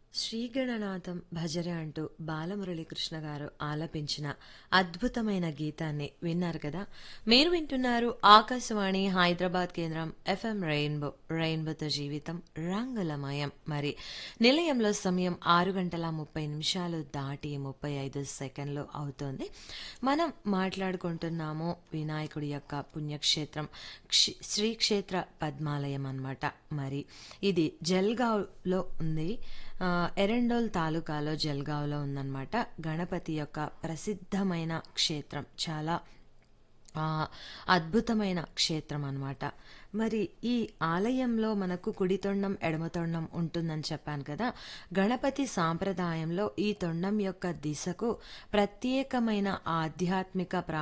శ్రీగణనాథం భజరే అంటూ బాలమురళీకృష్ణ గారు ఆలపించిన అద్భుతమైన గీతాన్ని విన్నారు కదా మీరు వింటున్నారు ఆకాశవాణి హైదరాబాద్ కేంద్రం ఎఫ్ఎం రెయిన్బో రెయిన్బోతో జీవితం రంగులమయం మరి నిలయంలో సమయం ఆరు గంటల ముప్పై నిమిషాలు దాటి ముప్పై ఐదు సెకండ్లు అవుతోంది మనం మాట్లాడుకుంటున్నాము వినాయకుడి యొక్క పుణ్యక్షేత్రం క్షి- శ్రీక్షేత్ర పద్మాలయం అన్నమాట మరి ఇది జల్గావ్లో ఉంది ఆ, ఎరెండోల్ తాలూకాలో జల్గావ్లో ఉందన్నమాట గణపతి యొక్క ప్రసిద్ధమైన క్షేత్రం చాలా ఆ, అద్భుతమైన క్షేత్రం అన్నమాట మరి ఈ ఆలయంలో మనకు కుడి తొండం ఎడమ తొండం ఉంటుందని చెప్పాను కదా గణపతి సాంప్రదాయంలో ఈ తొండం యొక్క దిశకు ప్రత్యేకమైన ఆధ్యాత్మిక ప్రా